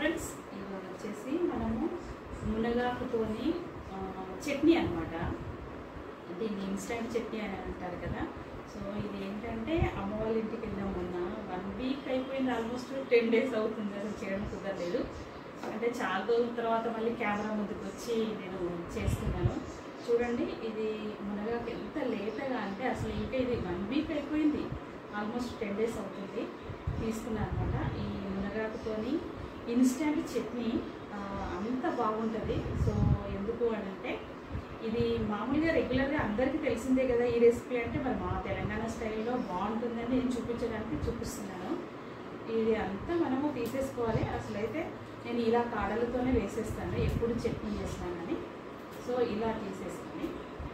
friends ఇవాళ వచ్చేసి మనము మునగాకుతోని ఆ, చట్నీ అనమాట దీన్ని ఇన్స్టెంట్ చట్నీ అని అంటారు కదా సో ఇది ఏంటంటే అమ్మ వాళ్ళ ఇంటికి వెళ్ళాం మొన్న వన్ వీక్ అయిపోయింది ఆల్మోస్ట్ టెన్ డేస్ అవుతుంది అసలు చేయడం కుదరలేదు అంటే చాలా రోజుల తర్వాత మళ్ళీ కెమెరా ముందుకు వచ్చి నేను చేస్తున్నాను చూడండి ఇది మునగాకు ఎంత లేతగా అంటే అసలు ఇంకా ఇది వన్ వీక్ అయిపోయింది ఆల్మోస్ట్ టెన్ డేస్ అవుతుంది తీసుకున్నాను అనమాట ఈ మునగాకుతోని ఇన్స్టెంట్ చట్నీ ఆ, అంత బాగుంటుంది సో ఎందుకు అని అంటే ఇది మామూలుగా రెగ్యులర్గా అందరికీ తెలిసిందే కదా ఈ రెసిపీ అంటే మరి మా తెలంగాణ స్టైల్లో బాగుంటుందని నేను చూపించడానికి చూపిస్తున్నాను ఇది అంతా మనము తీసేసుకోవాలి అసలు అయితే నేను ఇలా కాడలతోనే వేసేస్తాను ఎప్పుడు చట్నీ చేస్తానని సో ఇలా తీసేసుకొని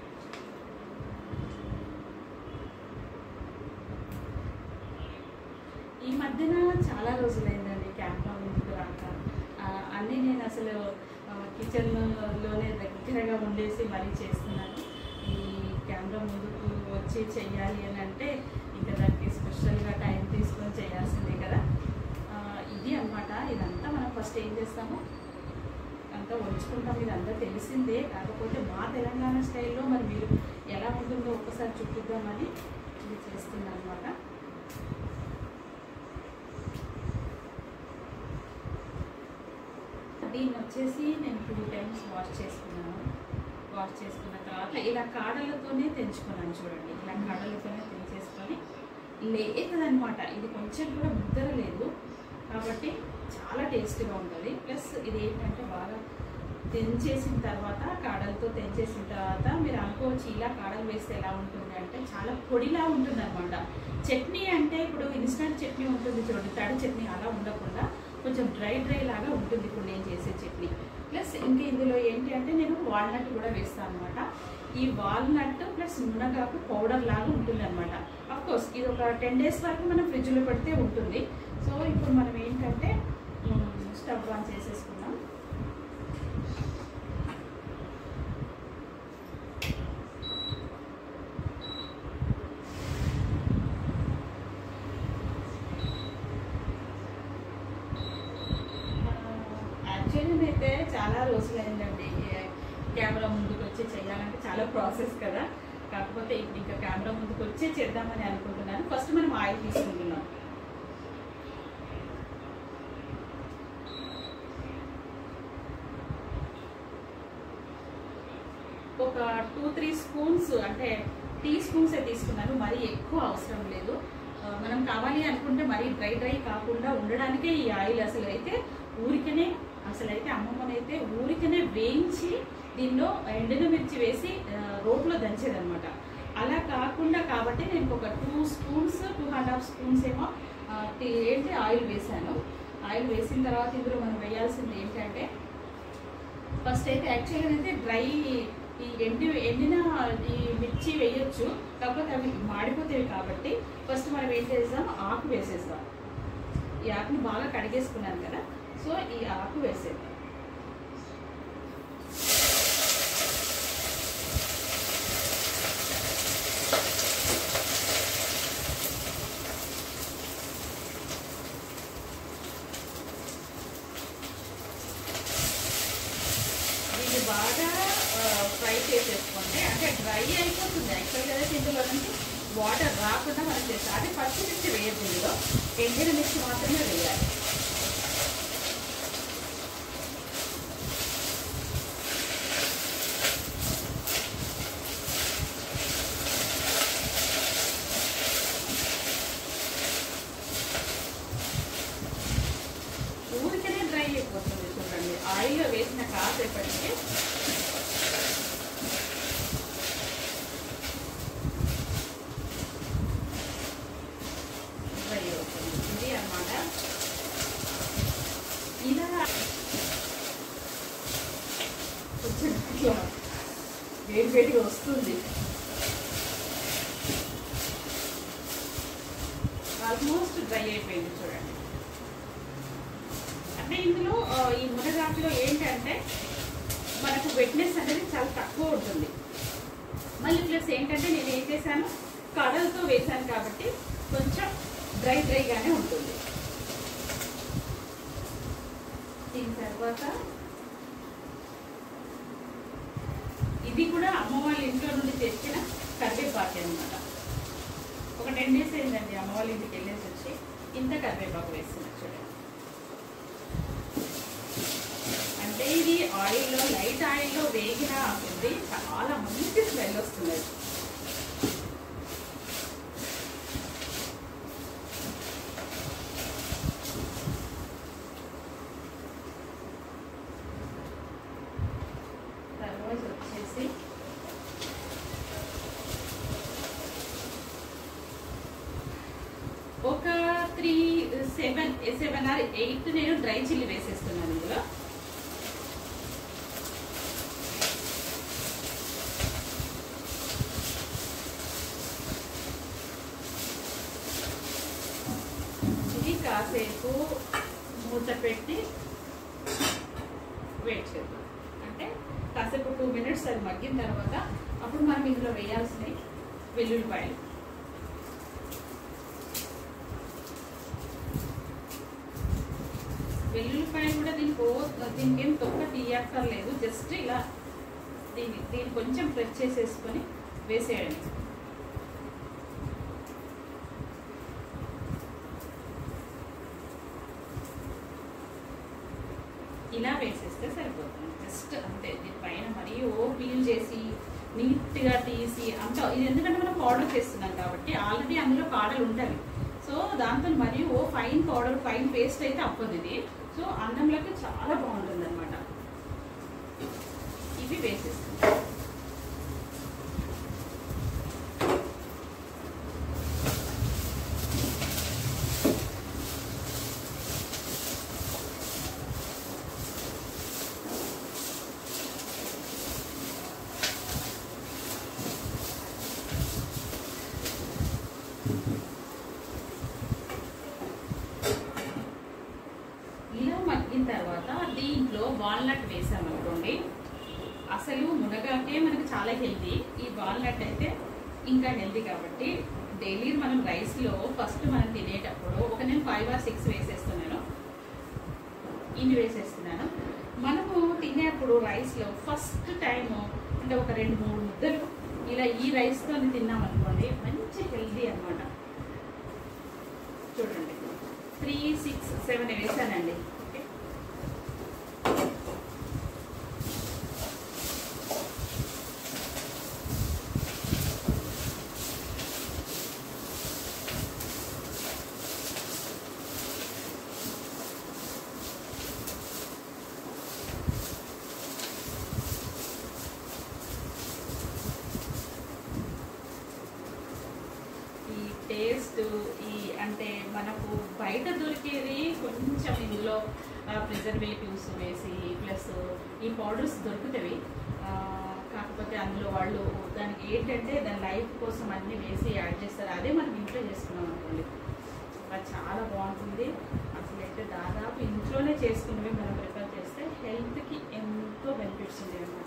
ఈ మధ్యన చాలా రోజులైందండి క్యాంప్లో ముందుకు రాక ఆ, అన్నీ నేను అసలు కిచెన్లోనే దగ్గరగా ఉండేసి మరీ చేస్తున్నాను ఈ కెమెరా ముందుకు వచ్చి చెయ్యాలి అని అంటే ఇంకా దానికి స్పెషల్గా టైం తీసుకొని చేయాల్సిందే కదా ఆ, ఇది అన్నమాట ఇదంతా మనం ఫస్ట్ ఏం చేస్తాము అంతా వంచుకుంటాం ఇదంతా తెలిసిందే కాకపోతే మా తెలంగాణ స్టైల్లో మరి మీరు ఎలా ఉంటుందో ఒక్కసారి చూపిద్దామని ఇది చేస్తున్నాను అనమాట దీన్ని వచ్చేసి నేను టూ టైమ్స్ వాష్ చేసుకున్నాను వాష్ చేసుకున్న తర్వాత ఇలా కాడలతోనే తెంచుకున్నాను చూడండి ఇలా కాడలతోనే తెంచేసుకొని లేదనమాట ఇది కొంచెం కూడా ముద్దర లేదు కాబట్టి చాలా టేస్టీగా ఉంటుంది ప్లస్ ఇది ఏంటంటే బాగా తెంచేసిన తర్వాత కాడలతో తెంచేసిన తర్వాత మీరు అనుకోవచ్చు ఇలా కాడలు వేస్తే ఎలా ఉంటుంది అంటే చాలా పొడిలా ఉంటుంది అనమాట చట్నీ అంటే ఇప్పుడు ఇన్స్టంట్ చట్నీ ఉంటుంది చూడండి తడి చట్నీ అలా ఉండకుండా కొంచెం డ్రై డ్రై లాగా ఉంటుంది ఇప్పుడు నేను చేసే చట్నీ ప్లస్ ఇంకా ఇందులో ఏంటి అంటే నేను వాల్నట్ కూడా వేస్తాను అనమాట ఈ వాల్నట్ ప్లస్ మునగాకు పౌడర్ లాగా ఉంటుంది అనమాట కోర్స్ ఇది ఒక టెన్ డేస్ వరకు మనం ఫ్రిడ్జ్లో పెడితే ఉంటుంది సో ఇప్పుడు మనం ఏంటంటే మ్, స్టవ్ ఆన్ చేసేసుకుందాం యాక్చువల్లీ అయితే చాలా రోజులైందండి కెమెరా ముందుకు వచ్చి చేయాలంటే చాలా ప్రాసెస్ కదా కాకపోతే ఇప్పుడు ఇంకా కెమెరా ముందుకు వచ్చి చేద్దామని అనుకుంటున్నాను ఫస్ట్ మనం ఆయిల్ తీసుకుంటున్నాం ఒక టూ త్రీ స్పూన్స్ అంటే టీ స్పూన్సే తీసుకున్నాను మరీ ఎక్కువ అవసరం లేదు ఆ, మనం కావాలి అనుకుంటే మరీ డ్రై డ్రై కాకుండా ఉండడానికే ఈ ఆయిల్ అసలు అయితే ఊరికనే అసలు అయితే అమ్మమ్మనైతే ఊరికనే వేయించి దీనిలో ఎండిన మిర్చి వేసి ఆ, రోట్లో దంచేదనమాట అలా కాకుండా కాబట్టి నేను ఒక two spoons two and half spoons ఏమో ఆ, టీ- ఏంటి ఆయిల్ వేసాను ఆయిల్ వేసిన తర్వాత ఇందులో మనం వేయాల్సింది ఏంటంటే ఫస్ట్ అయితే యాక్చువల్గా అయితే డ్రై ఈ ఎండి ఎండిన ఈ మిర్చి వేయొచ్చు కాకపోతే అవి మాడిపోతాయి కాబట్టి ఫస్ట్ మనం ఏం చేద్దాం ఆకు వేసేద్దాం ఈ ఆకుని బాగా కడిగేసుకున్నాను కదా సో ఈ ఆకు వేసేద్దాం దీన్ని బాగా ఫ్రై చేసేసుకోండి అంటే డ్రై అయిపోతుంది యాక్చువల్గా అయితే ఇందులో నుంచి వాటర్ రాకుండా మనం చేస్తాం అది పచ్చి మిర్చి వేయద్దు ఇందులో ఎండిన మిర్చి మాత్రమే వేయాలి ఊరికనే డ్రై అయిపోతుంది చూడండి ఆయిల్లో వేసిన కాసేపటికి డ్రై అవుతుంది ఇది అన్నమాట ఇలా కొంచెం ఇట్లా వేడి వేడిగా వస్తుంది ఆల్మోస్ట్ డ్రై అయిపోయింది చూడండి అంటే ఇందులో ఆ, ఈ మునగాకులో ఏంటంటే మనకు వెట్నెస్ అనేది చాలా తక్కువ ఉంటుంది మళ్ళీ ప్లస్ ఏంటంటే నేను ఏం చేశాను కడలతో వేశాను కాబట్టి కొంచెం డ్రై డ్రైగానే ఉంటుంది దీని తర్వాత ఇది కూడా అమ్మ వాళ్ళ ఇంట్లో నుండి తెచ్చిన కరివేపాకు అనమాట ఒక టెన్ డేస్ అయిందండి అమ్మ వాళ్ళ ఇంటికి వెళ్ళేసి వచ్చి ఇంత కరివేపాకు వేస్తున్నా చూడండి అంటే ఇది ఆయిల్లో లైట్ ఆయిల్లో వేగిన ఉంది చాలా మంచి స్మెల్ వస్తుంది తర్వాత వచ్చేసి ఒక three seven seven or eight నేను డ్రై చిల్లీ వేసేస్తున్నాను ఇందులో ఇది కాసేపు మూత పెట్టి వెయిట్ చేద్దాం అంటే కాసేపు టూ మినిట్స్ అది మగ్గిన తర్వాత అప్పుడు మనం ఇందులో వేయాల్సినవి వెల్లుల్లిపాయలు వెల్లుల్లిపాయలు కూడా దీనికి ఓ దీనికి ఏం తొక్క తీయక్కర్లేదు జస్ట్ ఇలా దీన్ని దీన్ని కొంచెం ప్రెస్ చేసేసుకొని వేసేయండి ఇలా వేసేస్తే సరిపోతుంది జస్ట్ అంతే దీనిపైన మరీ ఓ పీల్ చేసి నీట్గా తీసి అంత ఇది ఎందుకంటే మనం పౌడర్ చేస్తున్నాం కాబట్టి ఆల్రెడీ అందులో కాడలు ఉంటాయి సో దాంతో మరీ ఓ ఫైన్ పౌడర్ ఫైన్ పేస్ట్ అయితే అవ్వదు ఇది సో అన్నంలోకి చాలా బాగుంటుంది అనమాట ఇవి వేసేస్తాం ఇలా మగ్గిన తర్వాత దీంట్లో వాల్నట్ వేసామనుకోండి అసలు మునగాకే మనకు చాలా హెల్తీ ఈ వాల్నట్ అయితే ఇంకా హెల్తీ కాబట్టి డైలీ మనం రైస్లో ఫస్ట్ మనం తినేటప్పుడు ఒక నేను ఫైవ్ ఆర్ సిక్స్ వేసేస్తున్నాను ఇన్ని వేసేస్తున్నాను మనము తినేప్పుడు రైస్లో ఫస్ట్ టైం అంటే ఒక రెండు మూడు ముద్దలు ఇలా ఈ రైస్తో తిన్నాం అనుకోండి మంచి హెల్తీ అన్నమాట చూడండి త్రీ సిక్స్ సెవెన్ వేసానండి ఓకే ఈ టేస్ట్ ఈ అంటే మనకు బయట దొరికేది కొంచెం ఇందులో ప్రిజర్వేటివ్స్ వేసి ప్లస్ ఈ పౌడర్స్ దొరుకుతాయి ఆ, కాకపోతే అందులో వాళ్ళు దానికి ఏంటంటే దాని లైఫ్ కోసం అన్నీ వేసి యాడ్ చేస్తారు అదే మనం ఇంట్లో చేసుకున్నాం అనుకోండి అది చాలా బాగుంటుంది అసలు అయితే దాదాపు ఇంట్లోనే చేసుకున్నవి మనం ప్రిపేర్ చేస్తే హెల్త్కి ఎంతో బెనిఫిట్స్ ఉంది అన్నమాట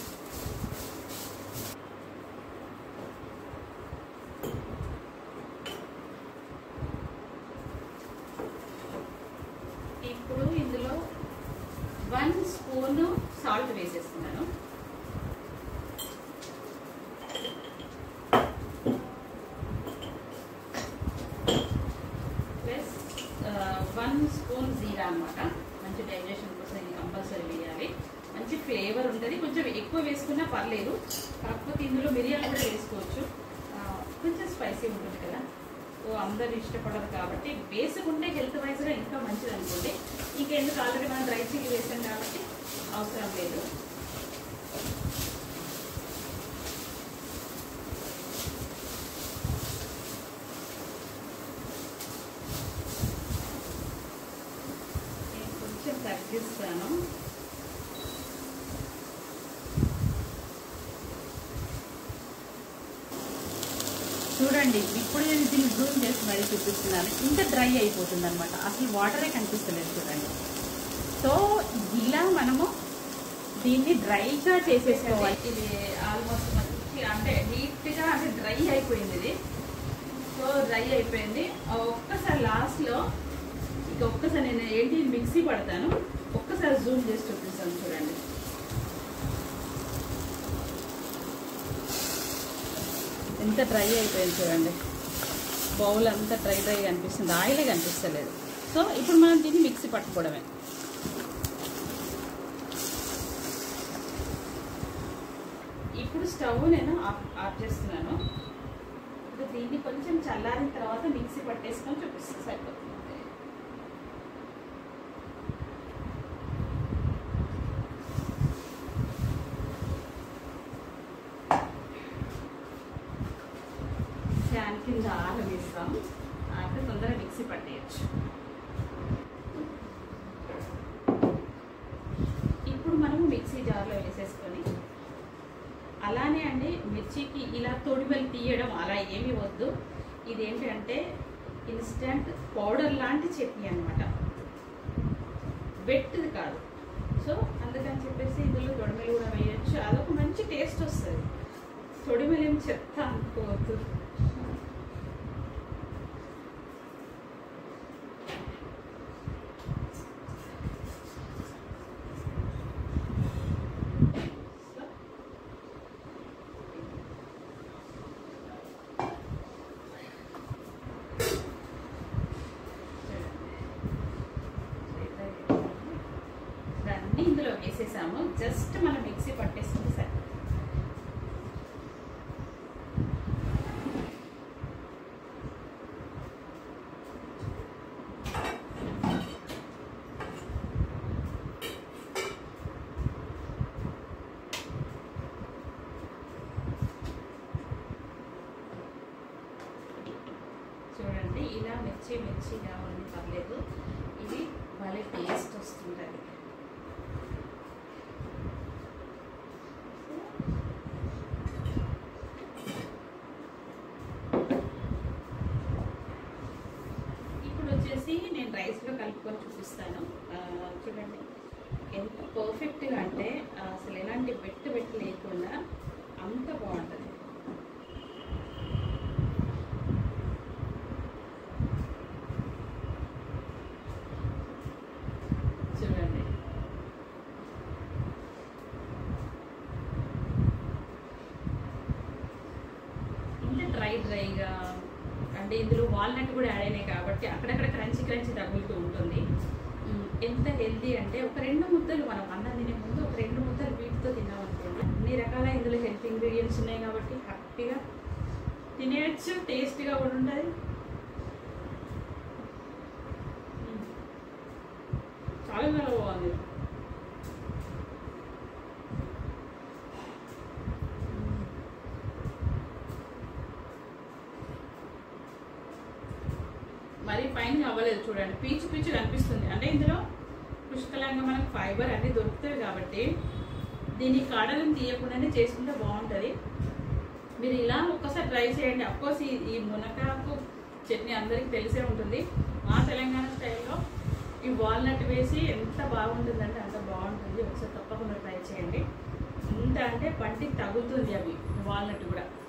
ఇప్పుడు ఇందులో వన్ స్పూన్ సాల్ట్ వేసేస్తున్నాను ప్లస్ వన్ స్పూన్ జీరా అన్నమాట మంచి డైజెషన్ కోసం ఇది కంపల్సరీ వేయాలి మంచి ఫ్లేవర్ ఉంటుంది కొంచెం ఎక్కువ వేసుకున్నా పర్లేదు కాకపోతే ఇందులో మిరియాలు కూడా వేసుకోవచ్చు ఆ, కొంచెం స్పైసీ ఉంటుంది కదా సో అందరు ఇష్టపడరు కాబట్టి వేసుకుంటే హెల్త్ వైజ్గా ఇంకా మంచిది అనుకోండి ఇంకెందుకు ఆల్రెడీ మనం డ్రై చిల్లీ వేసాం కాబట్టి అవసరం లేదు నేను కొంచెం తగ్గిస్తాను చూడండి ఇప్పుడు నేను దీన్ని జూమ్ చేసి మరీ చూపిస్తున్నాను ఇంకా డ్రై అయిపోతుంది అనమాట అసలు వాటరే కనిపిస్తలేదు చూడండి సో ఇలా మనము దీన్ని డ్రైగా చేసేసుకోవాలి ఇది ఆల్మోస్ట్ మంచి అంటే నీట్గా అంటే డ్రై అయిపోయింది ఇది సో డ్రై అయిపోయింది ఆ ఒక్కసారి లాస్ట్లో ఇక ఒక్కసారి నేను ఏంటి మిక్సీ పడతాను ఒక్క ఒక్కసారి జూమ్ చేసి చూపిస్తాను చూడండి ఎంత డ్రై అయిపోయింది చూడండి బౌల్ అంతా డ్రై డ్రై కనిపిస్తుంది ఆయిలే కనిపిస్తలేదు సో ఇప్పుడు మనం దీన్ని మిక్సీ పట్టుకోవడమే ఇప్పుడు స్టవ్ నేను ఆఫ్ ఆఫ్ చేస్తున్నాను ఇప్పుడు దీన్ని కొంచెం చల్లారిన తర్వాత మిక్సీ పట్టేసుకొని చూపిస్తాను సరిపోతుంది ఫ్యాన్ కింద ఆరవేస్తాం ఆరితే తొందరగా మిక్సీ పట్టేయచ్చు ఇప్పుడు మనము మిక్సీ జార్లో వేసేసుకొని అలానే అండి మిర్చికి ఇలా తొడిమలు తీయడం అలా ఏమీ వద్దు ఇదేంటంటే ఇన్స్టంట్ పౌడర్ లాంటి చట్నీ అనమాట వెట్టిది కాదు సో అందుకని చెప్పేసి ఇందులో తొడిమలు కూడా వేయచ్చు అదొక మంచి టేస్ట్ వస్తుంది తొడిమలు ఏం చెత్త అనుకోవద్దు సో అన్నీ ఇందులో వేసేసాము జస్ట్ మనం మిక్సీ పట్టేసుకుంటే సరే చూడండి ఇలా మిర్చి మిర్చిగా ఉంది పర్లేదు ఇది భలే టేస్ట్ వస్తుంటుంది ఇప్పుడు వచ్చేసి నేను రైస్లో కలుపుకొని చూపిస్తాను ఆ, చూడండి ఎంత పర్ఫెక్ట్గా అంటే అసలు ఎలాంటి బెట్టు బెట్టు లేకుండా అంత బాగుంటుంది చూడండి ఇంత డ్రై డ్రైగా అంటే ఇందులో వాల్నట్ కూడా యాడ్ అయినాయి కాబట్టి అక్కడక్కడ క్రంచి క్రంచి తగులుతూ ఉంటుంది ఉమ్, ఎంత హెల్తీ అంటే ఒక రెండు ముద్దలు మనం అన్నం తినే ముందు ఒక రెండు ముద్దలు వీటితో తిన్నామనుకోండి అన్ని రకాల ఇందులో హెల్త్ ఇంగ్రీడియంట్స్ ఉన్నాయి కాబట్టి హ్యాపీగా తినేయచ్చు టేస్ట్గా కూడా ఉంటుంది ఉమ్, చాలా చాలా బాగుంది మరి పైన అవ్వలేదు చూడండి పీచు పీచు కనిపిస్తుంది అంటే ఇందులో పుష్కలంగా మనకు ఫైబర్ అన్ని దొరుకుతాయి కాబట్టి దీని కాడలను తీయకుండానే చేసుకుంటే బాగుంటుంది మీరు ఇలా ఒక్కసారి ట్రై చేయండి అఫ్కోర్స్ ఈ ఈ మునగాకు చట్నీ అందరికీ తెలిసే ఉంటుంది మా తెలంగాణ స్టైల్లో ఈ వాల్నట్ వేసి ఎంత బాగుంటుందంటే అంత బాగుంటుంది ఒకసారి తప్పకుండా ట్రై చేయండి ఎంత అంటే పంటికి తగులుతుంది అవి వాల్నట్ కూడా